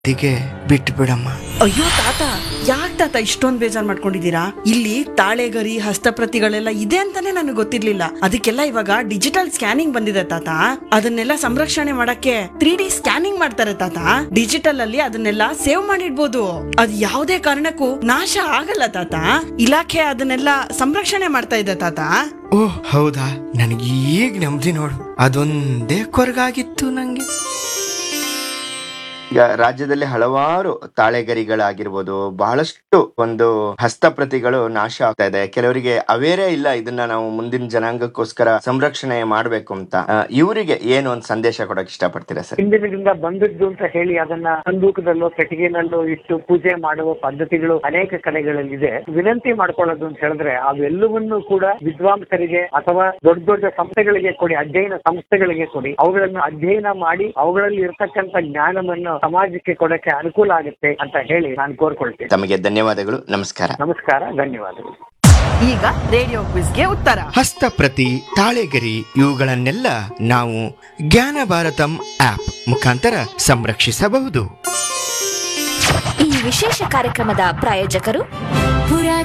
ದಿಗೆ ಬಿಟ್ಟು ಬಿಡಮ್ಮ ಅಯ್ಯೋ ತಾತ ಯಾಕ್ ತಾತ ಇಷ್ಟೊಂದ್ ಬೇಜಾರ್ ಮಾಡ್ಕೊಂಡಿದೀರಾ ಇಲ್ಲಿ ತಾಳೆಗರಿ ಹಸ್ತಪ್ರತಿಗಳೆಲ್ಲ ಇದೆ ಅಂತಾನೆ ನನಗೆ ಗೊತ್ತಿರ್ಲಿಲ್ಲ ಅದಕ್ಕೆಲ್ಲ ಇವಾಗ ಡಿಜಿಟಲ್ ಸ್ಕ್ಯಾನಿಂಗ್ ಬಂದಿದೆ ತಾತ ಅದನ್ನೆಲ್ಲ ಸಂರಕ್ಷಣೆ ಮಾಡಕ್ಕೆ ತ್ರೀ ಡಿ ಸ್ಕ್ಯಾನಿಂಗ್ ಮಾಡ್ತಾರೆ ತಾತ ಡಿಜಿಟಲ್ ಅಲ್ಲಿ ಅದನ್ನೆಲ್ಲ ಸೇವ್ ಮಾಡಿಡ್ಬೋದು ಅದ್ ಯಾವುದೇ ಕಾರಣಕ್ಕೂ ನಾಶ ಆಗಲ್ಲ ತಾತ ಇಲಾಖೆ ಅದನ್ನೆಲ್ಲ ಸಂರಕ್ಷಣೆ ಮಾಡ್ತಾ ಇದೆ ತಾತ ಓ ಹೌದಾ ನನಗೆ ಈಗ ನೆಮ್ಮದಿ ನೋಡು ಅದೊಂದೇ ಕೊರಗಾಗಿತ್ತು ನಂಗೆ ಈಗ ರಾಜ್ಯದಲ್ಲಿ ಹಲವಾರು ತಾಳೆಗರಿಗಳಾಗಿರ್ಬೋದು ಬಹಳಷ್ಟು ಒಂದು ಹಸ್ತಪ್ರತಿಗಳು ನಾಶ ಆಗ್ತಾ ಇದೆ ಕೆಲವರಿಗೆ ಅವೇರೇ ಇಲ್ಲ ಇದನ್ನ ನಾವು ಮುಂದಿನ ಜನಾಂಗಕ್ಕೋಸ್ಕರ ಸಂರಕ್ಷಣೆ ಮಾಡ್ಬೇಕು ಅಂತ ಆ, ಇವರಿಗೆ ಏನು ಒಂದು ಸಂದೇಶ ಕೊಡಕ್ ಇಷ್ಟಪಡ್ತೀರಾ ಸರ್ ಹಿಂದಿನಿಂದ ಬಂದದ್ದು ಅಂತ ಹೇಳಿ ಅದನ್ನ ಸಂದೂಕದಲ್ಲೋ ಪೆಟ್ಟಿಗೆನಲ್ಲೋ ಇಟ್ಟು ಪೂಜೆ ಮಾಡುವ ಪದ್ಧತಿಗಳು ಅನೇಕ ಕಡೆಗಳಲ್ಲಿದೆ ವಿನಂತಿ ಮಾಡ್ಕೊಳ್ಳೋದು ಅಂತ ಹೇಳಿದ್ರೆ ಅವೆಲ್ಲವನ್ನೂ ಕೂಡ ವಿದ್ವಾಂಸರಿಗೆ ಅಥವಾ ದೊಡ್ಡ ದೊಡ್ಡ ಸಂಸ್ಥೆಗಳಿಗೆ ಕೊಡಿ ಅಧ್ಯಯನ ಸಂಸ್ಥೆಗಳಿಗೆ ಕೊಡಿ ಅವುಗಳನ್ನು ಅಧ್ಯಯನ ಮಾಡಿ ಅವುಗಳಲ್ಲಿ ಇರ್ತಕ್ಕಂಥ ಜ್ಞಾನವನ್ನು ಸಮಾಜಕ್ಕೆ ಕೊಡಕ್ಕೆ ಅನುಕೂಲ ಆಗುತ್ತೆ ಅಂತ ಹೇಳಿ ನಾನು ಕೋರ್ಕೊಳ್ತೇನೆ ತಮಗೆ ಧನ್ಯವಾದಗಳು ನಮಸ್ಕಾರ ನಮಸ್ಕಾರ ಧನ್ಯವಾದಗಳು ಈಗ ರೇಡಿಯೋ ಕ್ವಿಸ್ಗೆ ಉತ್ತರ ಹಸ್ತಪ್ರತಿ ತಾಳೆಗರಿ ಇವುಗಳನ್ನೆಲ್ಲ ನಾವು ಜ್ಞಾನ ಭಾರತಂ ಆಪ್ ಮುಖಾಂತರ ಸಂರಕ್ಷಿಸಬಹುದು ಈ ವಿಶೇಷ ಕಾರ್ಯಕ್ರಮದ ಪ್ರಾಯೋಜಕರು